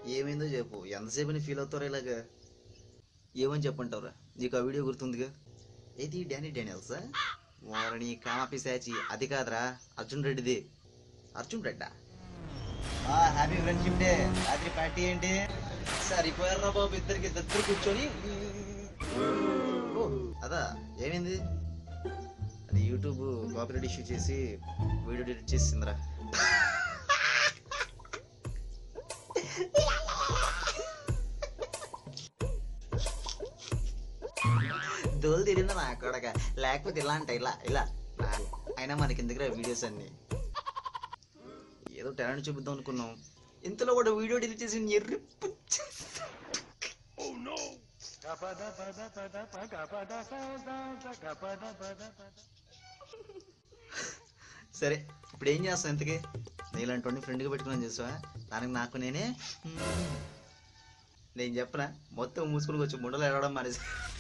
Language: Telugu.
ఏమైందో చెప్పు ఎంతసేపు ఫీల్ అవుతారా ఇలాగా ఏమని చెప్పంటావురా నీకు ఆ వీడియో గుర్తుందిగా ఏది డానీ డానియల్సా వారిని కామాపిశాచి అది కాదురా అర్జున్ రెడ్డిది అర్జున్ రెడ్డా హ్యాపీ ఫ్రెండ్షిప్ డే రాత్రి పార్టీ ఏంటి సరిపోయారా బాబు ఇద్దరికి దగ్గర కూర్చొని ఓ అదా ఏమైంది అది యూట్యూబ్ కాపీరైట్ ఇష్యూ చేసి వీడియో డిలీట్ చేసిందిరా దోలు తిరిగింది నా కొడక లేకపోతే ఇలా అంట ఇలా ఇలా అయినా మనకి ఎందుకురా వీడియోస్ అన్ని ఏదో టాలెంట్ చూపిద్దాం అనుకున్నాం ఇంతలో కూడా వీడియో డిలీట్ చేసి ఎర్రి పుచ్చి. సరే ఇప్పుడు ఏం చేస్తాను ఇంతకీ నీలాంటి ఫ్రెండ్గా పెట్టుకుని చేసావా దానికి నాకు నేనే మ్మ్. నేను చెప్పనా మొత్తం మూసుకుని వచ్చి ముండలు ఎడవడం మానేసి